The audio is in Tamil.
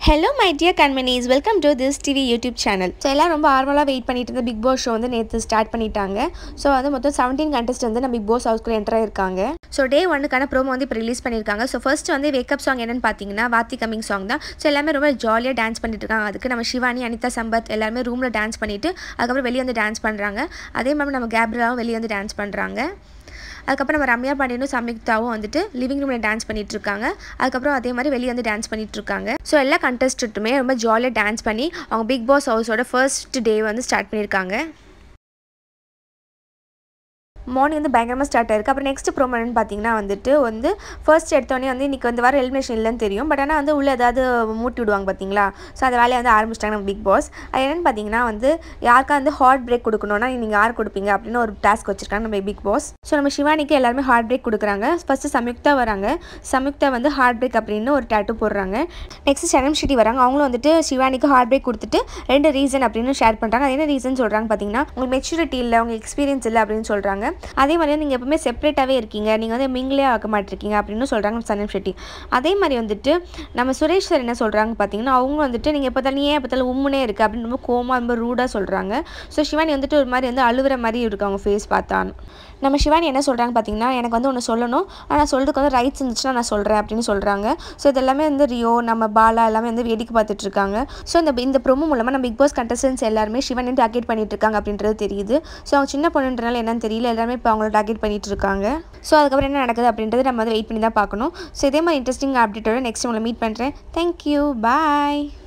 ஹலோ மை டியர் கண்மணிஸ் welcome to this TV YouTube channel so எல்லாம் ரொம்ப ஆர்வலாக வெயிட் பண்ணிட்டு இருந்த பிக் பாஸ் ஷோ வந்து நேற்று ஸ்டார்ட் பண்ணிட்டாங்க ஸோ வந்து மொத்தம் செவன்டீன் கண்டஸ்ட் வந்து நம்ம பிக் பாஸ் ஹவுஸ்க்குள்ள என்டர் ஆயிருக்காங்க ஸோ டே ஒன்னுக்கான ப்ரோமோ வந்து இப்போ ரிலீஸ் பண்ணியிருக்காங்க ஸோ ஃபர்ஸ்ட் வந்து வேக்கப் சாங் என்னன்னு பார்த்தீங்கன்னா வாத்தி கமிங் சாங் தான் ஸோ எல்லாமே ரொம்ப ஜாலியாக டான்ஸ் பண்ணிட்டு இருக்காங்க அதுக்கு நம்ம சிவானி அனிதா சம்பத் எல்லாருமே ரூமில் டான்ஸ் பண்ணிட்டு அதுக்கப்புறம் வெளியே வந்து டான்ஸ் பண்ணுறாங்க அதே மாதிரி நம்ம கேப்ரிலாவும் வெளியே வந்து டான்ஸ் பண்ணுறாங்க அதுக்கப்புறம் நம்ம ரம்யா பாண்டியனும் சம்யுக்தாவும் வந்துட்டு லிவிங் ரூமில் டான்ஸ் பண்ணிட்டு இருக்காங்க அதுக்கப்புறம் அதே மாதிரி வெளியே வந்து டான்ஸ் பண்ணிட்டு இருக்காங்க ஸோ எல்லா கண்டஸ்டண்ட்டுமே ரொம்ப ஜாலியாக டான்ஸ் பண்ணி அவங்க பிக் பாஸ் ஹவுஸோட ஃபர்ஸ்ட் டே வந்து ஸ்டார்ட் பண்ணியிருக்காங்க மார்னிங் வந்து பயங்கரமாக ஸ்டார்ட் ஆயிருக்கு அப்புறம் நெக்ஸ்ட் ப்ரோமோ என்னன்னு பார்த்தீங்கன்னா வந்துட்டு வந்து ஃபர்ஸ்ட் எடுத்தோடனே வந்து இன்றைக்கி வந்து வர எலிமினேஷன் இல்லைன்னு தெரியும் பட் ஆனால் வந்து உள்ளே ஏதாவது மூட்டி விடுவாங்க பார்த்தீங்களா ஸோ அந்த வேலையை வந்து ஆரம்பிச்சிட்டாங்க நம்ம பிக் பாஸ் அது என்னென்னு பார்த்தீங்கன்னா வந்து யாருக்கா வந்து ஹார்ட் பிரேக் கொடுக்கணும்னா நீங்கள் யார் கொடுப்பீங்க அப்படின்னு ஒரு டாஸ்க் வச்சிருக்காங்க நம்ம பிக் பாஸ் ஸோ நம்ம சிவானிக்கு எல்லாருமே ஹார்ட் பிரேக் கொடுக்குறாங்க ஃபஸ்ட்டு சம்யுக்தா வராங்க சம்யுக்தா வந்து ஹார்ட் பிரேக் அப்படின்னு ஒரு டேட்டு போடுறாங்க நெக்ஸ்ட் சனம் ஷெட்டி வராங்க அவங்களும் வந்துட்டு சிவானிக்கு ஹார்ட் பிரேக் கொடுத்துட்டு ரெண்டு ரீசன் அப்படின்னு ஷேர் பண்ணுறாங்க அது என்ன ரீசன் சொல்கிறாங்க பார்த்தீங்கன்னா உங்களுக்கு மெச்சூரிட்டி இல்லை உங்கள் எக்ஸ்பீரியன்ஸ் இல்லை அப்படின்னு சொல்கிறாங்க அதே மாதிரி நீங்கள் எப்பவுமே செப்பரேட்டாகவே இருக்கீங்க நீங்கள் வந்து மிங்கிலே ஆக்க மாட்டிருக்கீங்க அப்படின்னு சொல்கிறாங்க சனம் ஷெட்டி அதே மாதிரி வந்துட்டு நம்ம சுரேஷ் சார் என்ன சொல்கிறாங்க பார்த்தீங்கன்னா அவங்க வந்துட்டு நீங்கள் எப்போ நீ ஏன் எப்போ உம்முனே இருக்குது அப்படின்னு ரொம்ப கோமா ரொம்ப ரூடாக சொல்கிறாங்க ஸோ சிவானி வந்துட்டு ஒரு மாதிரி வந்து அழுகிற மாதிரி இருக்கு அவங்க ஃபேஸ் பார்த்தான் நம்ம சிவானி என்ன சொல்கிறாங்க பார்த்தீங்கன்னா எனக்கு வந்து ஒன்று சொல்லணும் ஆனால் சொல்கிறதுக்கு வந்து ரைட்ஸ் இருந்துச்சுன்னா நான் சொல்கிறேன் அப்படின்னு சொல்கிறாங்க ஸோ இது எல்லாமே வந்து ரியோ நம்ம பாலா எல்லாமே வந்து வேடிக்கை பார்த்துட்டு இருக்காங்க ஸோ இந்த இந்த ப்ரோமோ மூலமாக நம்ம பிக் பாஸ் கண்டஸ்டன்ஸ் எல்லாருமே சிவன் டார்கெட் பண்ணிட்டு இருக்காங்க அப்படின்றது தெரியுது ஸோ அவங்க சின்ன பொண்ணுன்றனால என்னன்னு தெரியல எல்லாருமே இப்போ அவங்கள டார்கெட் பண்ணிட்டு இருக்காங்க ஸோ அதுக்கப்புறம் என்ன நடக்குது அப்படின்றது நம்ம வந்து வெயிட் பண்ணி தான் பார்க்கணும் ஸோ இதே மாதிரி இன்ட்ரெஸ்டிங் அப்டேட்டோட நெக்ஸ்ட் உங்களை மீட் பண்ணுறேன் தேங்க்யூ பாய்